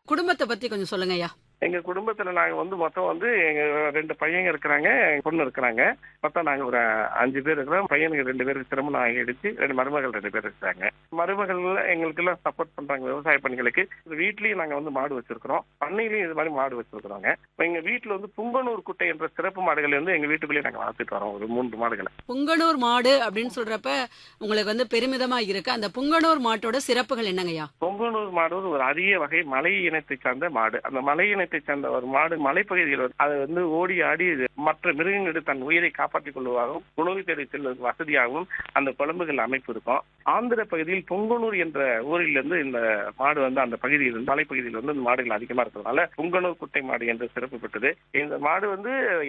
குடும்பத்தை பத்தி கொஞ்சம் சொல்லுங்க ஐயா எங்க குடும்பத்துல நாங்க வந்து மொத்தம் வந்து எங்க ரெண்டு பையங்க இருக்கிறாங்க பொண்ணு இருக்கிறாங்க மொத்தம் நாங்க ஒரு அஞ்சு பேர் இருக்கிறோம் பையனுக்கு ரெண்டு பேருக்கு திருமணம் ஆகி எடுத்து ரெண்டு மருமகள் ரெண்டு பேர் இருக்கிறாங்க மருமகள் எங்களுக்கு எல்லாம் சப்போர்ட் பண்றாங்க விவசாய பணிகளுக்கு வீட்லயும் நாங்க வந்து மாடு வச்சிருக்கிறோம் பண்ணையிலயும் இது மாதிரி மாடு வச்சிருக்கிறோங்க இப்ப எங்க வீட்டுல வந்து புங்கனூர் குட்டை என்ற சிறப்பு மாடுகள் வந்து எங்க வீட்டுக்குள்ளேயே நாங்க வளர்த்துட்டு வரோம் ஒரு மூன்று மாடுகளை புங்கனூர் மாடு அப்படின்னு சொல்றப்ப உங்களுக்கு வந்து பெருமிதமா இருக்கு அந்த புங்கனூர் மாட்டோட சிறப்புகள் என்னங்கய்யா பொங்கனூர் மாடு ஒரு அரிய வகை மலை இனத்தை சார்ந்த மாடு அந்த மலை இனத்தை சார்ந்த ஒரு மாடு மலைப்பகுதியில் வந்து அது வந்து ஓடி ஆடி இது மற்ற மிருகங்களிடம் தன் உயிரை காப்பாற்றிக் கொள்வதாகவும் உணவு தேடி செல்வதற்கு வசதியாகவும் அந்த குழம்புகள் அமைப்பு இருக்கும் ஆந்திர பகுதியில் பொங்கனூர் என்ற ஊரில் இருந்து இந்த மாடு வந்து அந்த பகுதியில் இருந்து மலைப்பகுதியில் வந்து இந்த மாடுகள் அதிகமா இருக்கிறதுனால பொங்கனூர் குட்டை மாடு என்று சிறப்பு பெற்றது இந்த மாடு வந்து